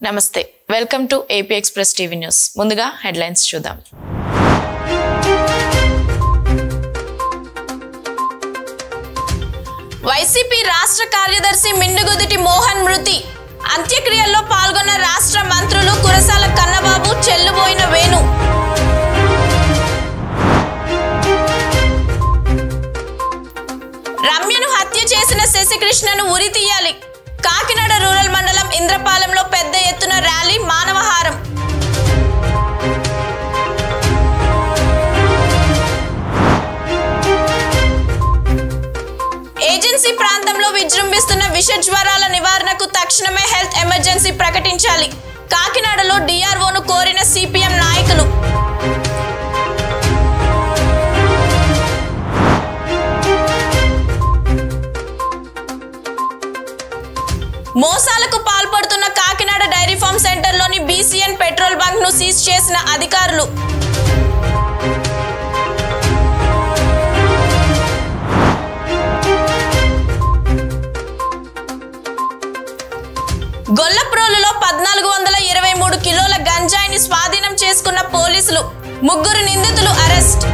నమస్తే welcome to AP Express TV news ముందుగా headlines చూద్దాం వైసీపీ రాష్ట్ర కార్యదర్శి మిండుగుదిటి మోహన్ మృతి అంత్యక్రియల్లో పాల్గొన్న రాష్ట్ర మంత్రులు కురసాల కన్నబాబు చెల్లుబోయిన వేణు రమ్యను హత్య చేసిన శశికృష్ణను ఉరి తీయాలి కాకినాడ రూరల్ మండలం ఇంద్రపాలెంలో పెద్ద ఎత్తున ర్యాలీ మానవహారం ఏజెన్సీ ప్రాంతంలో విజృంభిస్తున్న విష జ్వరాల నివారణకు తక్షణమే హెల్త్ ఎమర్జెన్సీ ప్రకటించాలి కాకినాడలో డిఆర్ఓను కోరిన సిపిఎం నాయకులు మోసాలకు పాల్పడుతున్న కాకినాడ డైరీ ఫార్మ్ సెంటర్లోని బీసీఎన్ పెట్రోల్ బంక్ ను సీజ్ చేసిన అధికారులు గొల్లప్రోలులో పద్నాలుగు వందల ఇరవై మూడు కిలోల గంజాయిని స్వాధీనం చేసుకున్న పోలీసులు ముగ్గురు నిందితులు అరెస్ట్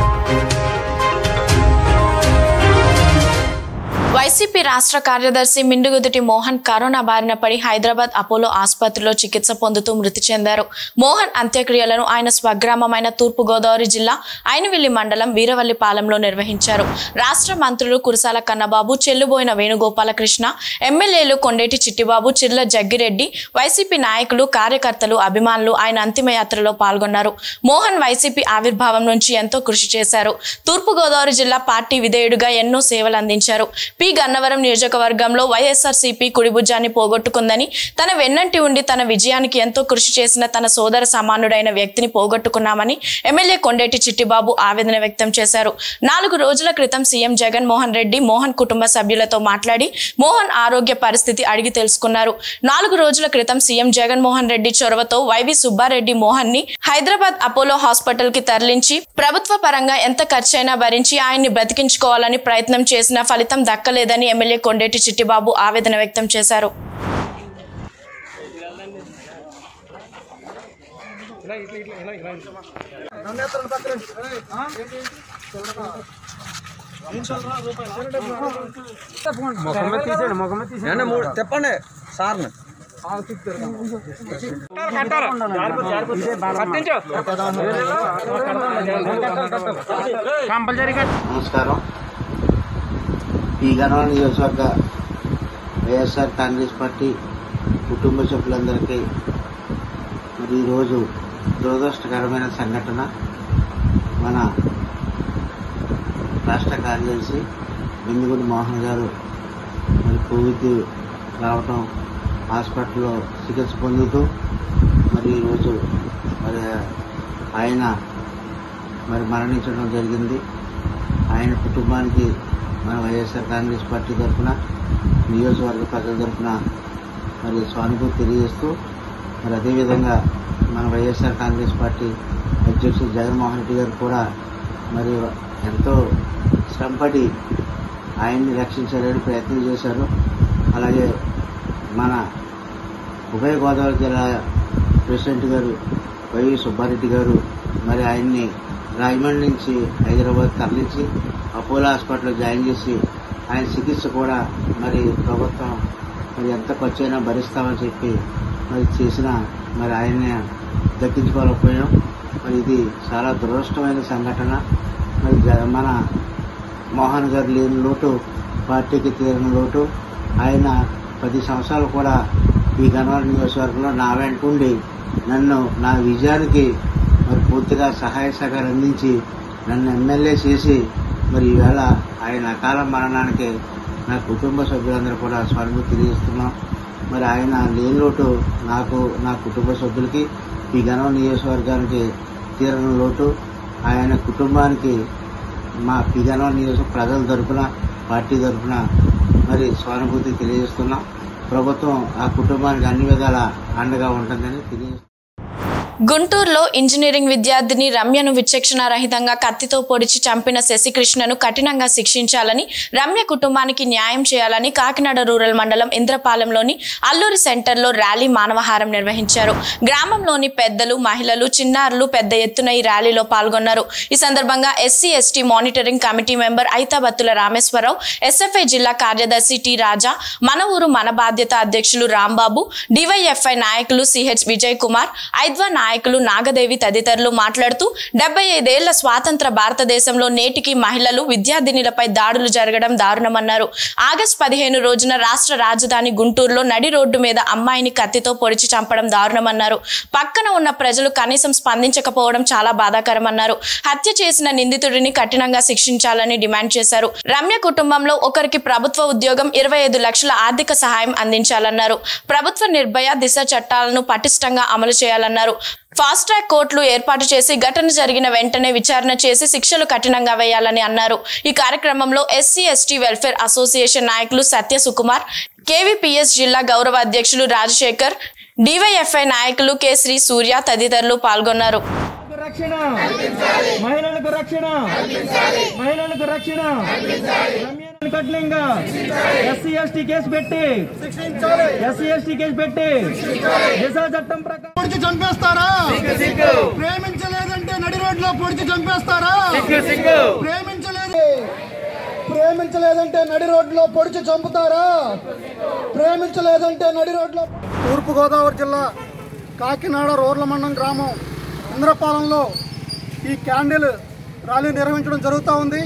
వైసీపీ రాష్ట్ర కార్యదర్శి మిండుగుదిటి మోహన్ కరోనా బారిన పడి హైదరాబాద్ అపోలో ఆసుపత్రిలో చికిత్స పొందుతూ మృతి చెందారు మోహన్ అంత్యక్రియలను ఆయన స్వగ్రామమైన తూర్పు గోదావరి జిల్లా ఐనవిల్లి మండలం వీరవల్లిపాలెంలో నిర్వహించారు రాష్ట్ర మంత్రులు కురసాల కన్నబాబు చెల్లుబోయిన వేణుగోపాలకృష్ణ ఎమ్మెల్యేలు కొండేటి చిట్టిబాబు చిర్ల జగ్గిరెడ్డి వైసీపీ నాయకులు కార్యకర్తలు అభిమానులు ఆయన అంతిమయాత్రలో పాల్గొన్నారు మోహన్ వైసీపీ ఆవిర్భావం నుంచి ఎంతో కృషి చేశారు తూర్పు గోదావరి జిల్లా పార్టీ విధేయుడిగా ఎన్నో సేవలు అందించారు పి గన్నవరం నియోజకవర్గంలో వైఎస్ఆర్సీపీ కుడిభుజాన్ని పోగొట్టుకుందని తన వెన్నంటి ఉండి తన విజయానికి ఎంతో కృషి చేసిన తన సోదర సమానుడైన వ్యక్తిని పోగొట్టుకున్నామని ఎమ్మెల్యే కొండేటి చిట్టిబాబు ఆవేదన వ్యక్తం చేశారు నాలుగు రోజుల క్రితం సీఎం జగన్మోహన్ రెడ్డి మోహన్ కుటుంబ సభ్యులతో మాట్లాడి మోహన్ ఆరోగ్య పరిస్థితి అడిగి తెలుసుకున్నారు నాలుగు రోజుల క్రితం సీఎం జగన్మోహన్ రెడ్డి చొరవతో వైవి సుబ్బారెడ్డి మోహన్ ని హైదరాబాద్ అపోలో హాస్పిటల్ కి తరలించి ప్రభుత్వ పరంగా ఎంత ఖర్చైనా భరించి ఆయన్ని బ్రతికించుకోవాలని ప్రయత్నం చేసిన ఫలితం దక్కలేదని ఎమ్మెల్యే కొండేటి చిట్టిబాబు ఆవేదన వ్యక్తం చేశారు ముఖమే తీసేయండి ముఖమే తీసేయండి మూడు చెప్పండి సార్ని కంపల్సరీగా నమస్కారం ఈ గణవ నియోజకవర్గ వైఎస్ఆర్ కాంగ్రెస్ పార్టీ కుటుంబ సభ్యులందరికీ మరి ఈరోజు దురదృష్టకరమైన సంఘటన మన రాష్ట్ర కార్యదర్శి బెందుగుడి మోహన్ గారు మరి కోవిడ్ రావటం హాస్పిటల్లో చికిత్స పొందుతూ మరి ఈరోజు మరి ఆయన మరి మరణించడం జరిగింది ఆయన కుటుంబానికి మన వైఎస్ఆర్ కాంగ్రెస్ పార్టీ తరఫున నియోజకవర్గ ప్రజల తరఫున మరి సానుభూతి తెలియజేస్తూ మరి అదేవిధంగా మన వైఎస్ఆర్ కాంగ్రెస్ పార్టీ అధ్యక్షుడు జగన్మోహన్ రెడ్డి గారు కూడా మరి ఎంతో శ్రమపడి ఆయన్ని రక్షించాలని ప్రయత్నం చేశారు అలాగే మన ఉభయ గోదావరి జిల్లా ప్రెసిడెంట్ గారు వైవి సుబ్బారెడ్డి గారు మరి ఆయన్ని రాజమండ్రి నుంచి హైదరాబాద్ తరలించి అపోలో హాస్పిటల్లో జాయిన్ చేసి ఆయన చికిత్స కూడా మరి ప్రభుత్వం మరి ఎంత ఖర్చు అయినా భరిస్తామని చెప్పి మరి చేసిన మరి ఆయన్ని దక్కించుకోలేకపోయాం మరి ఇది చాలా దురదృష్టమైన సంఘటన మరి జ- మన మోహన్ గారు లేని లోటు పార్టీకి తీరని లోటు ఆయన పది సంవత్సరాలు కూడా ఈ గన్నవరం నియోజకవర్గంలో నా వెంట ఉండి నన్ను నా విజయానికి మరి పూర్తిగా సహాయ సహకారం అందించి నన్ను ఎమ్మెల్యే చేసి మరి ఈవేళ ఆయన అకాల మరణానికి నా కుటుంబ సభ్యులందరూ కూడా స్వానుభూతి తెలియజేస్తున్నాం మరి ఆయన లేని లోటు నాకు నా కుటుంబ సభ్యులకి ఈ గణవ నియోజకవర్గానికి తీరని లోటు ఆయన కుటుంబానికి మా పిగనో నియోజక ప్రజల తరపున పార్టీ తరపున మరి సానుభూతి తెలియజేస్తున్నాం ప్రభుత్వం ఆ కుటుంబానికి అన్ని విధాల అండగా ఉంటుందని తెలియజేస్తున్నాం గుంటూరులో ఇంజనీరింగ్ విద్యార్థిని రమ్యను విచక్షణ రహితంగా కత్తితో పొడిచి చంపిన శశికృష్ణను కఠినంగా శిక్షించాలని రమ్య కుటుంబానికి న్యాయం చేయాలని కాకినాడ రూరల్ మండలం ఇంద్రపాలెంలోని అల్లూరి సెంటర్లో ర్యాలీ మానవహారం నిర్వహించారు గ్రామంలోని పెద్దలు మహిళలు చిన్నారులు పెద్ద ఎత్తున ఈ ర్యాలీలో పాల్గొన్నారు ఈ సందర్భంగా SC ST monitoring committee member Aithabathula Rameswara Rao SFI జిల్లా కార్యదర్శి టి రాజా మన ఊరు మన బాధ్యత అధ్యక్షులు రాంబాబు డివైఎఫ్ఐ నాయకులు సిహెచ్ విజయ్ కుమార్ ఐద్వా నాయకులు నాగదేవి తదితరులు మాట్లాడుతూ డెబ్బై ఐదేళ్ల స్వాతంత్ర భారతదేశంలో నేటికి మహిళలు విద్యార్థినిలపై దాడులు జరగడం దారుణమన్నారు ఆగస్టు పదిహేను రోజున రాష్ట్ర రాజధాని గుంటూరులో నడి రోడ్డు మీద అమ్మాయిని కత్తితో పొడిచి చంపడం దారుణమన్నారు పక్కన ఉన్న ప్రజలు కనీసం స్పందించకపోవడం చాలా బాధాకరమన్నారు హత్య చేసిన నిందితుడిని కఠినంగా శిక్షించాలని డిమాండ్ చేశారు రమ్య కుటుంబంలో ఒకరికి ప్రభుత్వ ఉద్యోగం ఇరవై ఐదు లక్షల ఆర్థిక సహాయం అందించాలన్నారు ప్రభుత్వ నిర్భయ దిశ చట్టాలను పటిష్టంగా అమలు చేయాలన్నారు ఫాస్ట్ ట్రాక్ కోర్టులు ఏర్పాటు చేసి ఘటన జరిగిన వెంటనే విచారణ చేసి శిక్షలు కఠినంగా వేయాలని అన్నారు ఈ కార్యక్రమంలో ఎస్సీ ఎస్టీ వెల్ఫేర్ అసోసియేషన్ నాయకులు సత్య సుకుమార్ కేవీపీఎస్ జిల్లా గౌరవ అధ్యక్షులు రాజశేఖర్ డివైఎఫ్ఐ నాయకులు కె శ్రీ సూర్య తదితరులు పాల్గొన్నారు రక్షణ మహిళలకు రక్షణ మహిళలకు రక్షణ రమ్యను కఠినంగా ఎస్సీ ఎస్టీ కేసు పెట్టి ఎస్సీ ఎస్టీ కేసు పెట్టి దిశా చట్టం ప్రకారం పొడిచి చంపేస్తారా ప్రేమించలేదంటే నడి రోడ్లో పొడిచి చంపేస్తారా ప్రేమించలేదు ప్రేమించలేదంటే నడి రోడ్లో పొడిచి చంపుతారా ప్రేమించలేదంటే నడి రోడ్లో తూర్పు గోదావరి జిల్లా కాకినాడ రోడ్ల మండలం గ్రామం ఇంద్రపాలెంలో ఈ క్యాండిల్ ర్యాలీ నిర్వహించడం జరుగుతూ ఉంది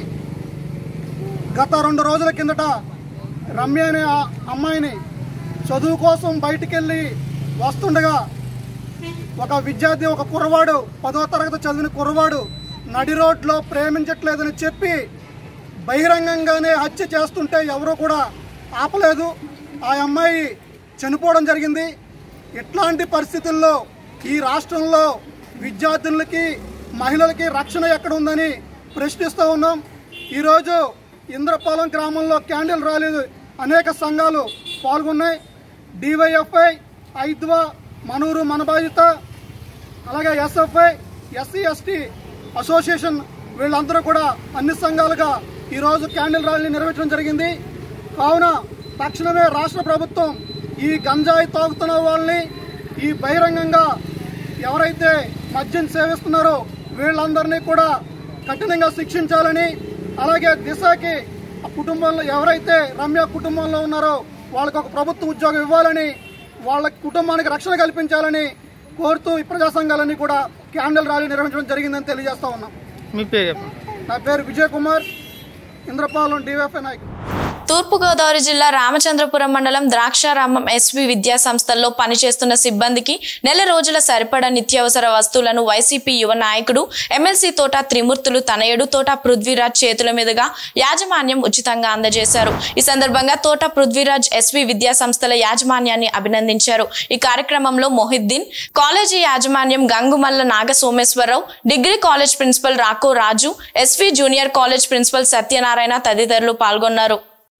గత రెండు రోజుల కిందట రమ్య అనే ఆ అమ్మాయిని చదువు కోసం బయటికెళ్ళి వస్తుండగా ఒక విద్యార్థి ఒక కుర్రవాడు పదో తరగతి చదివిన కుర్రవాడు నడి రోడ్లో ప్రేమించట్లేదని చెప్పి బహిరంగంగానే హత్య చేస్తుంటే ఎవరూ కూడా ఆపలేదు ఆ అమ్మాయి చనిపోవడం జరిగింది ఇట్లాంటి పరిస్థితుల్లో ఈ రాష్ట్రంలో విద్యార్థులకి మహిళలకి రక్షణ ఎక్కడ ఉందని ప్రశ్నిస్తూ ఉన్నాం ఈరోజు ఇంద్రపాలెం గ్రామంలో క్యాండిల్ ర్యాలీ అనేక సంఘాలు పాల్గొన్నాయి డివైఎఫ్ఐ ఐద్వా మనూరు మన బాధ్యత అలాగే ఎస్ఎఫ్ఐ ఎస్సీ ఎస్టీ అసోసియేషన్ వీళ్ళందరూ కూడా అన్ని సంఘాలుగా ఈరోజు క్యాండిల్ ర్యాలీ నిర్వహించడం జరిగింది కావున తక్షణమే రాష్ట్ర ప్రభుత్వం ఈ గంజాయి తాగుతున్న వాళ్ళని ఈ బహిరంగంగా ఎవరైతే మద్యం సేవిస్తున్నారో వీళ్ళందరినీ కూడా కఠినంగా శిక్షించాలని అలాగే దిశకి ఆ కుటుంబంలో ఎవరైతే రమ్య కుటుంబంలో ఉన్నారో వాళ్ళకి ఒక ప్రభుత్వ ఉద్యోగం ఇవ్వాలని వాళ్ళ కుటుంబానికి రక్షణ కల్పించాలని కోరుతూ ఈ ప్రజా సంఘాలన్నీ కూడా క్యాండిల్ ర్యాలీ నిర్వహించడం జరిగిందని తెలియజేస్తా ఉన్నాం మీ పేరు చెప్పండి నా పేరు విజయ్ కుమార్ ఇంద్రపాలెం డివైఎఫ్ఐ నాయకుడు తూర్పుగోదావరి జిల్లా రామచంద్రపురం మండలం ద్రాక్షారామం ఎస్వి విద్యా సంస్థల్లో పనిచేస్తున్న సిబ్బందికి నెల రోజుల సరిపడా నిత్యావసర వస్తువులను వైసీపీ యువ నాయకుడు ఎమ్మెల్సీ తోట త్రిమూర్తులు తనయుడు తోట పృథ్వీరాజ్ చేతుల మీదుగా యాజమాన్యం ఉచితంగా అందజేశారు ఈ సందర్భంగా తోట పృథ్వీరాజ్ ఎస్వి విద్యా సంస్థల యాజమాన్యాన్ని అభినందించారు ఈ కార్యక్రమంలో మొహిద్దీన్ కాలేజీ యాజమాన్యం Gangumalla Naga Someswara Rao degree college principal రాకో Raju SV junior college principal Satyanarayana తదితరులు పాల్గొన్నారు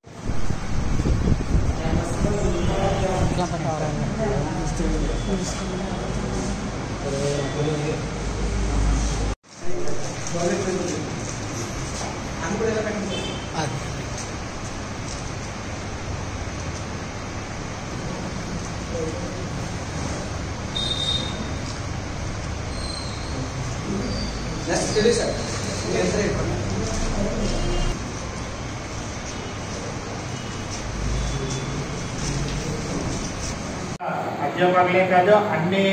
అధ్యాపకులే కాదు అన్ని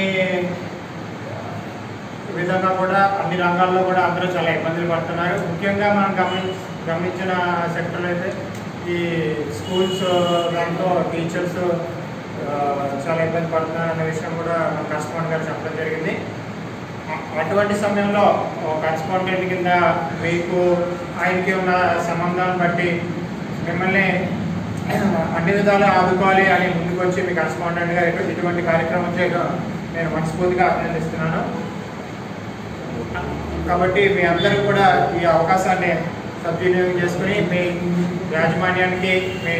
విధంగా కూడా అన్ని రంగాల్లో కూడా అందరూ చాలా ఇబ్బందులు పడుతున్నారు ముఖ్యంగా మనం గమని గమనించిన సెక్టర్ అయితే ఈ స్కూల్స్ దాంట్లో టీచర్స్ చాలా ఇబ్బంది పడుతున్నారు అనే విషయం కూడా మన కరెస్పాండెంట్ గారు చెప్పడం జరిగింది అ- అటువంటి సమయంలో కరెస్పాండెంట్ కింద మీకు ఆయనకి ఉన్న సంబంధాన్ని బట్టి మిమ్మల్ని అన్ని విధాలు ఆదుకోవాలి అని ముందుకు వచ్చి మీ కరెస్పాండెంట్ గా ఇటు- ఇటువంటి కార్యక్రమం చేయడం నేను మనస్ఫూర్తిగా అభినందిస్తున్నాను కాబట్టి మీ అందరూ కూడా ఈ అవకాశాన్ని సద్వినియోగం చేసుకుని మీ యాజమాన్యానికి మీ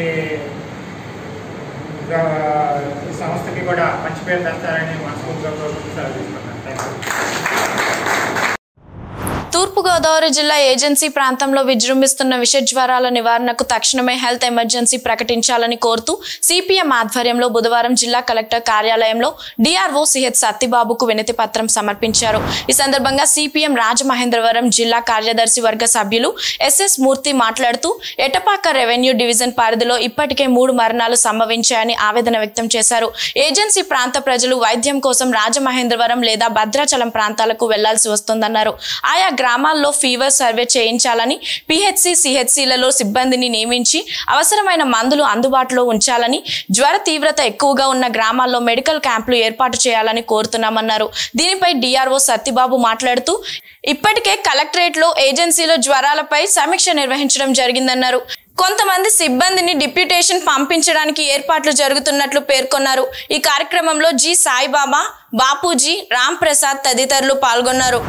ఆ, ఈ సంస్థకి కూడా మంచి పేరు తెస్తారని మనస్ఫూర్తిగా కోరుకుంటూ సెలవు తీసుకుంటాను తూర్పుగోదావరి జిల్లా ఏజెన్సీ ప్రాంతంలో విజృంభిస్తున్న విష జ్వరాల నివారణకు తక్షణమే హెల్త్ ఎమర్జెన్సీ ప్రకటించాలని కోరుతూ సిపిఎం ఆధ్వర్యంలో బుధవారం జిల్లా కలెక్టర్ కార్యాలయంలో డిఆర్ఓ సిహెచ్ సత్యబాబుకు వినతి పత్రం సమర్పించారు ఈ సందర్భంగా సిపిఎం రాజమహేంద్రవరం జిల్లా కార్యదర్శి వర్గ సభ్యులు ఎస్ఎస్ మూర్తి మాట్లాడుతూ ఎటపాక రెవెన్యూ డివిజన్ పరిధిలో ఇప్పటికే మూడు మరణాలు సంభవించాయని ఆవేదన వ్యక్తం చేశారు ఏజెన్సీ ప్రాంత ప్రజలు వైద్యం కోసం రాజమహేంద్రవరం లేదా భద్రాచలం ప్రాంతాలకు వెళ్లాల్సి వస్తుందన్నారు ఆయా గ్రామాల్లో ఫీవర్ సర్వే చేయించాలని పిహెచ్సి సిహెచ్సిలలో సిబ్బందిని నియమించి అవసరమైన మందులు అందుబాటులో ఉంచాలని జ్వర తీవ్రత ఎక్కువగా ఉన్న గ్రామాల్లో మెడికల్ క్యాంపులు ఏర్పాటు చేయాలని కోరుతున్నామన్నారు దీనిపై డిఆర్ఓ సత్యబాబు మాట్లాడుతూ ఇప్పటికే కలెక్టరేట్ లో ఏజెన్సీలో జ్వరాలపై సమీక్ష నిర్వహించడం జరిగిందన్నారు కొంతమంది సిబ్బందిని డిప్యూటేషన్ పంపించడానికి ఏర్పాట్లు జరుగుతున్నట్లు పేర్కొన్నారు ఈ కార్యక్రమంలో జి సాయిబాబా బాపూజీ రామ్ ప్రసాద్ తదితరులు పాల్గొన్నారు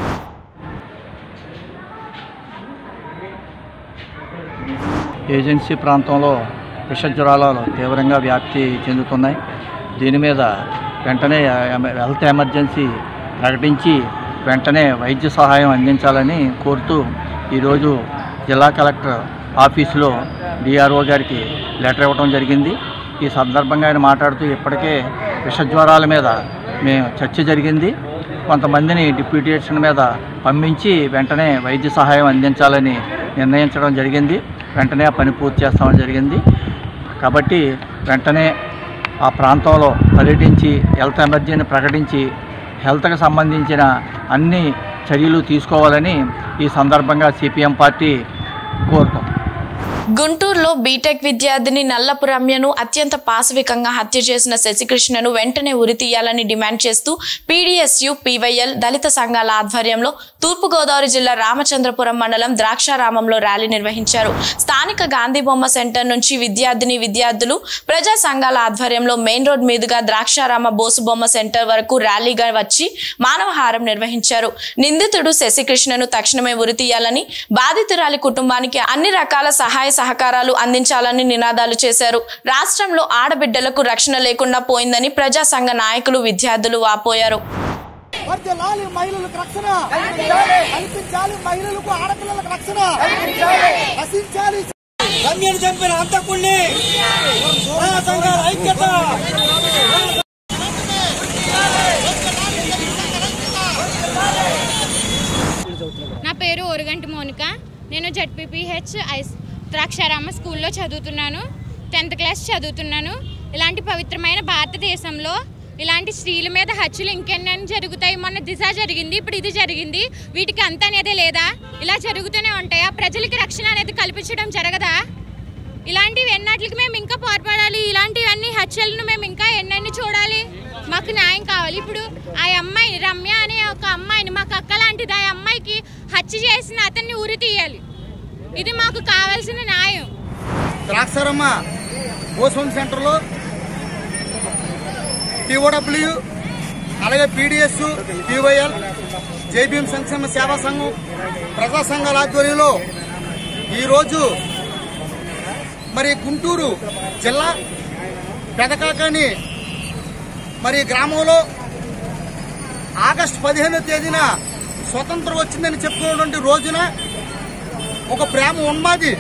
ఏజెన్సీ ప్రాంతంలో విష జ్వరాలు తీవ్రంగా వ్యాప్తి చెందుతున్నాయి దీని మీద వెంటనే ఎమ- హెల్త్ ఎమర్జెన్సీ ప్రకటించి వెంటనే వైద్య సహాయం అందించాలని కోరుతూ ఈరోజు జిల్లా కలెక్టర్ ఆఫీసులో డిఆర్ఓ గారికి లెటర్ ఇవ్వడం జరిగింది ఈ సందర్భంగా ఆయన మాట్లాడుతూ ఇప్పటికే విష జ్వరాల మీద మేము చర్చ జరిగింది కొంతమందిని డిప్యూటేషన్ మీద పంపించి వెంటనే వైద్య సహాయం అందించాలని నిర్ణయించడం జరిగింది వెంటనే ఆ పని పూర్తి చేస్తామని జరిగింది కాబట్టి వెంటనే ఆ ప్రాంతంలో పర్యటించి హెల్త్ ఎమర్జెన్సీ ప్రకటించి హెల్త్కి సంబంధించిన అన్ని చర్యలు తీసుకోవాలని ఈ సందర్భంగా సిపిఎం పార్టీ కోరుతాం గుంటూరులో బీటెక్ విద్యార్థిని నల్లపు రమ్యను అత్యంత పాశవికంగా హత్య చేసిన శశికృష్ణను వెంటనే ఉరితీయాలని డిమాండ్ చేస్తూ పీడీఎస్యు పీవైఎల్ దళిత సంఘాల ఆధ్వర్యంలో తూర్పుగోదావరి జిల్లా రామచంద్రపురం మండలం ద్రాక్షారామంలో ర్యాలీ నిర్వహించారు స్థానిక గాంధీ బొమ్మ సెంటర్ నుంచి విద్యార్థిని విద్యార్థులు ప్రజా సంఘాల ఆధ్వర్యంలో మెయిన్ రోడ్ మీదుగా ద్రాక్షారామ బోసు బొమ్మ సెంటర్ వరకు ర్యాలీగా వచ్చి మానవహారం నిర్వహించారు నిందితుడు శశికృష్ణను తక్షణమే ఉరితీయాలని బాధితురాలి కుటుంబానికి అన్ని రకాల సహాయ సహకారాలు అందించాలని నినాదాలు చేశారు రాష్ట్రంలో ఆడబిడ్డలకు రక్షణ లేకుండా పోయిందని ప్రజా సంఘ నాయకులు విద్యార్థులు వాపోయారు వర్ధిల్లాలి మహిళలకు రక్షణ కల్పించాలి మహిళలకు ఆడపిల్లలకు రక్షణ రక్షించాలి రమ్యను చంపిన అంతకుణ్ణి సంఘాల ఐక్యత నా పేరు ఓరుగంటి మోనిక నేను జడ్పీపీహెచ్ ఐస్ ద్రాక్షారామ స్కూల్లో చదువుతున్నాను టెన్త్ క్లాస్ చదువుతున్నాను ఇలాంటి పవిత్రమైన భారతదేశంలో ఇలాంటి స్త్రీల మీద హత్యలు ఇంకెన్నెన్ని జరుగుతాయి మొన్న దిశ జరిగింది ఇప్పుడు ఇది జరిగింది వీటికి అంత అనేది లేదా ఇలా జరుగుతూనే ఉంటాయా ప్రజలకి రక్షణ అనేది కల్పించడం జరగదా ఇలాంటివి ఎన్నట్లకి మేము ఇంకా పోరాడాలి ఇలాంటివన్నీ హత్యలను మేము ఇంకా ఎన్నెన్ని చూడాలి మాకు న్యాయం కావాలి ఇప్పుడు ఆ అమ్మాయి రమ్య అనే ఒక అమ్మాయిని మాకు అక్క లాంటిది ఆ అమ్మాయికి హత్య చేసిన అతన్ని ఉరి తీయాలి ఇది మాకు కావాల్సిన న్యాయం ద్రాక్షారమ్మ భూస్వం సెంటర్లో టీఓడబ్ల్యూ అలాగే పీడిఎస్ పీవైఎల్ జేబీఎం సంక్షేమ సేవా సంఘం ప్రజా సంఘాల ఆధ్వర్యంలో ఈరోజు మరి గుంటూరు జిల్లా పెదకాకని మరి గ్రామంలో ఆగస్టు పదిహేనో తేదీన స్వతంత్రం వచ్చిందని చెప్పుకున్నటువంటి రోజున ఒక ప్రేమ ఉన్మాది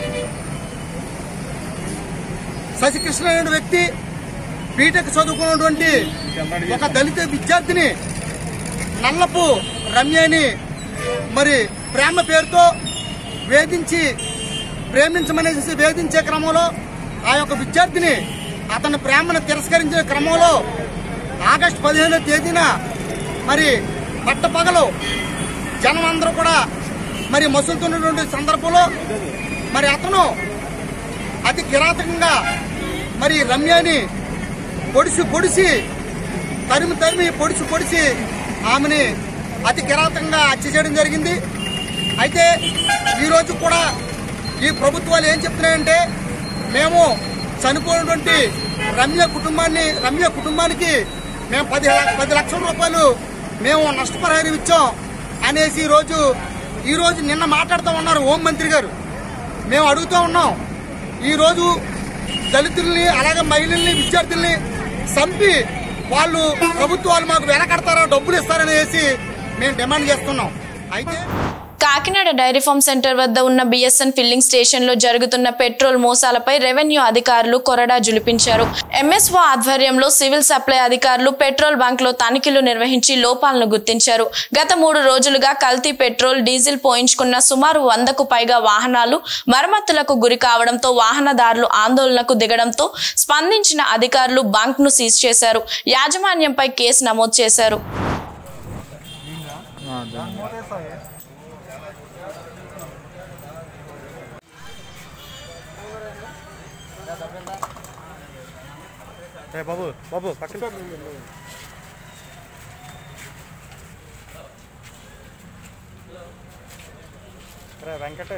శశికృష్ణ అనే వ్యక్తి బీటెక్ చదువుకున్నటువంటి ఒక దళిత విద్యార్థిని నల్లపు రమ్యని మరి ప్రేమ పేరుతో వేధించి ప్రేమించమనేసి వేధించే క్రమంలో ఆ యొక్క విద్యార్థిని అతని ప్రేమను తిరస్కరించే క్రమంలో ఆగస్టు పదిహేనో తేదీన మరి పట్టపగలు జనం అందరూ కూడా మరి మసులుతున్నటువంటి సందర్భంలో మరి అతను అతి కిరాతకంగా మరి రమ్యని పొడిసి పొడిసి తరిమి తరిమి పొడిసి పొడిసి ఆమెని అతి కిరాతకంగా హత్య చేయడం జరిగింది అయితే ఈరోజు కూడా ఈ ప్రభుత్వాలు ఏం చెప్తున్నాయంటే మేము చనిపోయినటువంటి రమ్య కుటుంబాన్ని రమ్య కుటుంబానికి మేము పది పది లక్షల రూపాయలు మేము నష్టపరిహారం ఇచ్చాం అనేసి ఈరోజు ఈరోజు నిన్న మాట్లాడుతూ ఉన్నారు హోం మంత్రి గారు మేము అడుగుతూ ఉన్నాం ఈరోజు దళితుల్ని అలాగే మహిళల్ని విద్యార్థుల్ని చంపి వాళ్ళు ప్రభుత్వాలు మాకు వెనకడతారో డబ్బులు ఇస్తారనేసి మేము డిమాండ్ చేస్తున్నాం అయితే కాకినాడ డైరీ ఫార్మ్ సెంటర్ వద్ద ఉన్న బిఎస్ఎన్ ఫిల్లింగ్ స్టేషన్ లో జరుగుతున్న పెట్రోల్ మోసాలపై రెవెన్యూ అధికారులు కొరడా జులిపించారు ఎంఎస్ఓ ఆధ్వర్యంలో సివిల్ సప్లై అధికారులు పెట్రోల్ బంక్ లో తనిఖీలు నిర్వహించి లోపాలను గుర్తించారు గత మూడు రోజులుగా కల్తీ పెట్రోల్ డీజిల్ పోయించుకున్న సుమారు వందకు పైగా వాహనాలు మరమ్మతులకు గురి కావడంతో వాహనదారులు ఆందోళనకు దిగడంతో స్పందించిన అధికారులు బంక్ ను సీజ్ చేశారు యాజమాన్యంపై కేసు నమోదు చేశారు బాబు బాబు పక్కన వెంకట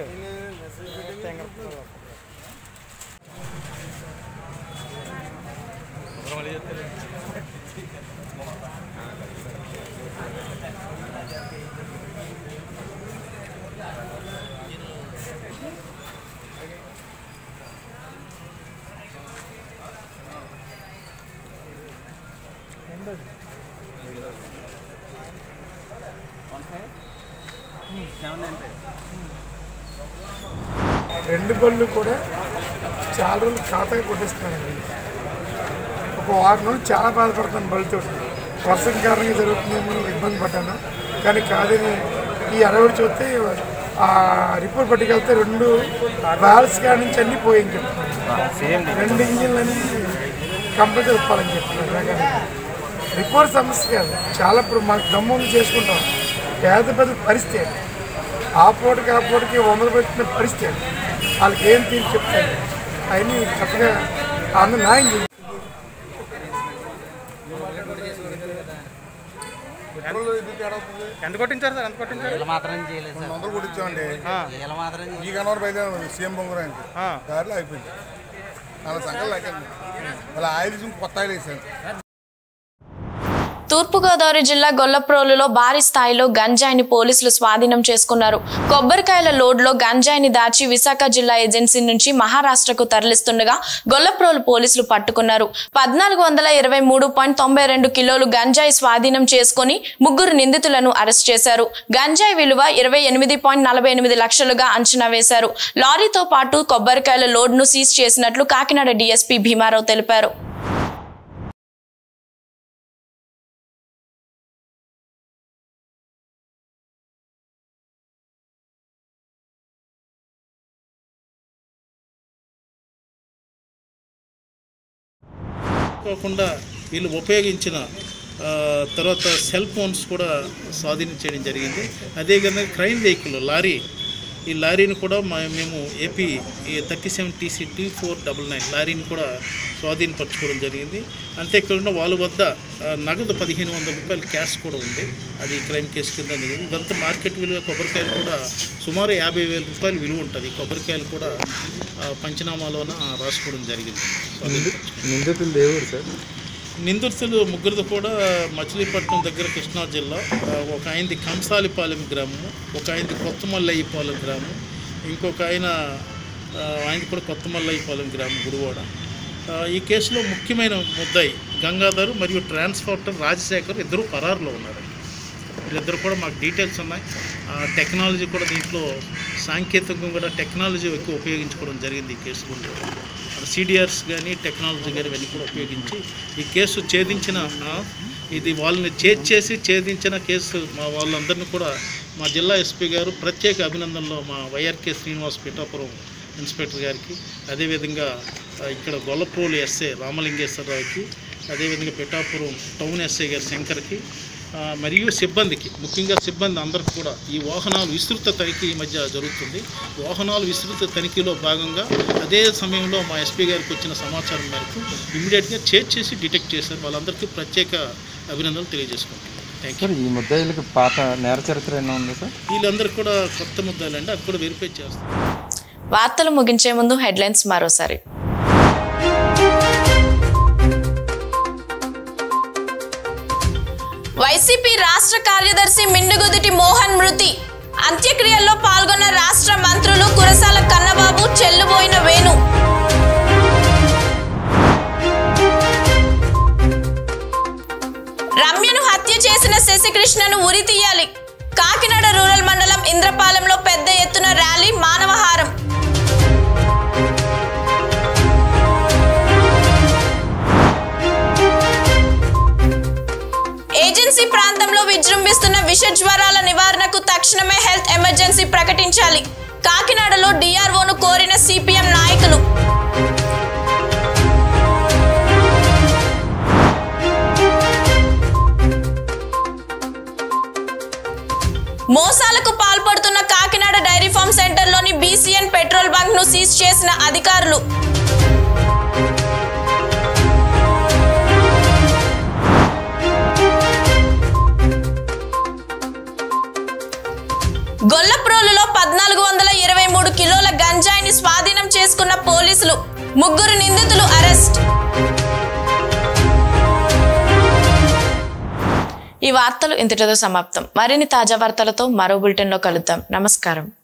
రెండు బళ్ళు కూడా చాలా రోజులు ఖాతాగా కొట్టేస్తున్నానండి ఒక వారం రోజులు చాలా బాధపడుతున్నాను బళ్ళతో వర్షం కారణంగా జరుగుతుందేమో అని ఇబ్బంది పడ్డాను కానీ కాదని ఈ అరవడి చూస్తే ఆ రిపోర్ట్ పట్టుకెళ్తే రెండు వాల్స్ కాడి నుంచి అన్నీ పోయింది చెప్తున్నాను రెండు ఇంజిన్లని కంపల్సరీ ఇప్పాలని చెప్తున్నారు కానీ రిపోర్ట్ సమస్య కాదు చాలా ఇప్పుడు మాకు దమ్ములు చేసుకుంటాం పేద పెద్ద పరిస్థితి అది. ఆ పూటకి ఆ పూటకి వందలు పెట్టిన పరిస్థితి అది. వాళ్ళకి ఏం తీర్చి చెప్తారు అవన్నీ చక్కగా అందరూ న్యాయం చేయాలి ఎంత కొట్టించారు సార్ ఎంత కొట్టించారు రెండు వందలు కొట్టించామండి ఈ కనవర బయలుదేరాం సీఎం బొంగురానికి దారిలో అయిపోయింది నాలుగు సంకలు లాగాను మళ్ళీ ఆయిల్ చూసి కొత్త ఆయిల్ వేసాను తూర్పుగోదావరి జిల్లా గొల్లప్రోలులో భారీ స్థాయిలో గంజాయిని పోలీసులు స్వాధీనం చేసుకున్నారు కొబ్బరికాయల లోడ్లో గంజాయిని దాచి విశాఖ జిల్లా ఏజెన్సీ నుంచి మహారాష్ట్రకు తరలిస్తుండగా గొల్లప్రోలు పోలీసులు పట్టుకున్నారు పద్నాలుగు వందల ఇరవై మూడు పాయింట్ తొంభై రెండు కిలోలు గంజాయి స్వాధీనం చేసుకుని ముగ్గురు నిందితులను అరెస్ట్ చేశారు గంజాయి విలువ ఇరవై ఎనిమిది పాయింట్ నలభై ఎనిమిది లక్షలుగా అంచనా వేశారు లారీతో పాటు కొబ్బరికాయల లోడ్ను సీజ్ చేసినట్లు కాకినాడ డీఎస్పీ భీమారావు తెలిపారు కాకుండా వీళ్ళు ఉపయోగించిన ఆ, తర్వాత సెల్ ఫోన్స్ కూడా స్వాధీనం చేయడం జరిగింది అదేవిధంగా క్రైమ్ వెహికల్ లారీ ఈ లారీని కూడా మా మేము AP thirty seven TC T four double nine లారీని కూడా స్వాధీనపరచుకోవడం జరిగింది అంతేకాకుండా వాళ్ళ వద్ద ఆ, నగదు పదిహేను వందల రూపాయల క్యాష్ కూడా ఉంది అది క్రైమ్ కేసు కింద జరిగింది ఇదంతా మార్కెట్ విలువ కొబ్బరికాయలు కూడా సుమారు యాభై వేల రూపాయల విలువ ఉంటుంది ఈ కొబ్బరికాయలు కూడా ఆ, పంచనామాలోన రాసుకోవడం జరిగింది నిందితులు దేవుడు సార్ నిందితులు ముగ్గురిది కూడా మచిలీపట్నం దగ్గర కృష్ణా జిల్లా ఆ, ఒక ఆయనది కంసాలిపాలెం గ్రామము ఒక ఆయనది కొత్తమల్లయ్యపాలెం గ్రామం ఇంకొక ఆయన ఆ, ఆయనది కూడా కొత్తమల్లయ్యపాలెం గ్రామం గుడివాడ ఆ, ఈ కేసులో ముఖ్యమైన ముద్దాయి గంగాధర్ మరియు ట్రాన్స్పోర్టర్ రాజశేఖర్ ఇద్దరు పరారులో ఉన్నారు వీళ్ళిద్దరు కూడా మాకు డీటెయిల్స్ ఉన్నాయి ఆ, టెక్నాలజీ కూడా దీంట్లో సాంకేతికంగా కూడా టెక్నాలజీ ఎక్కువ ఉపయోగించుకోవడం జరిగింది ఈ కేసులో సిడిఆర్స్ కానీ టెక్నాలజీ కానీ ఇవన్నీ కూడా ఉపయోగించి ఈ కేసు ఛేదించిన ఆ, ఇది వాళ్ళని ఛేద్ చేసి ఛేదించిన కేసు మా వాళ్ళందరినీ కూడా మా జిల్లా ఎస్పీ గారు ప్రత్యేక అభినందనలు మా వైఆర్కే శ్రీనివాస్ పిఠాపురం ఇన్స్పెక్టర్ గారికి అదేవిధంగా ఆ, ఇక్కడ గొల్లప్రోలు ఎస్ఏ రామలింగేశ్వరరావుకి అదేవిధంగా పిఠాపురం టౌన్ ఎస్ఐ గారు శంకర్కి ఆ, మరియు సిబ్బందికి ముఖ్యంగా సిబ్బంది అందరికి కూడా ఈ వాహనాలు విస్తృత తనిఖీ ఈ మధ్య జరుగుతుంది వాహనాలు విస్తృత తనిఖీలో భాగంగా అదే సమయంలో మా ఎస్పీ గారికి వచ్చిన సమాచారం మేరకు ఇమీడియట్గా చేజ్ చేసి డిటెక్ట్ చేశారు వాళ్ళందరికీ ప్రత్యేక అభినందనలు తెలియజేసుకుంటాం థ్యాంక్ యూ సార్ ఈ ముద్దాయిలకి పాత నేర చరిత్ర ఏమైనా ఉందా సార్ వీళ్ళందరికీ కూడా కొత్త ముద్దాలండి అది కూడా వెరిఫై చేస్తాం వార్తలు ముగించే ముందు హెడ్లైన్స్ మరోసారి వైసీపీ రాష్ట్ర కార్యదర్శి మిండుగుదిటి మోహన్ మృతి అంత్యక్రియల్లో పాల్గొన్న రాష్ట్ర మంత్రులు కురసాల కన్నబాబు చెల్లుబోయిన వేణు రమ్యను హత్య చేసిన శశికృష్ణ కృష్ణను ఉరి తీయాలి కాకినాడ రూరల్ మండలం ఇంద్రపాలెంలో పెద్ద ఎత్తున ర్యాలీ మానవహారం ఏజెన్సీ ప్రాంతంలో విజృంభిస్తున్న విష జ్వరాల నివారణకు తక్షణమే హెల్త్ ఎమర్జెన్సీ ప్రకటించాలి కాకినాడలో డిఆర్ఓను కోరిన సిపిఎం నాయకులు మోసాలకు పాల్పడుతున్న కాకినాడ డైరీ ఫార్మ్ సెంటర్లోని బీసీఎన్ పెట్రోల్ బంక్ ను సీజ్ చేసిన అధికారులు గొల్లప్రోలులో పద్నాలుగు వందల ఇరవై మూడు కిలోల గంజాయిని స్వాధీనం చేసుకున్న పోలీసులు ముగ్గురు నిందితులు అరెస్ట్ ఈ వార్తలు ఇంతటితో సమాప్తం మరిన్ని తాజా వార్తలతో మరో బులెటిన్లో కలుద్దాం నమస్కారం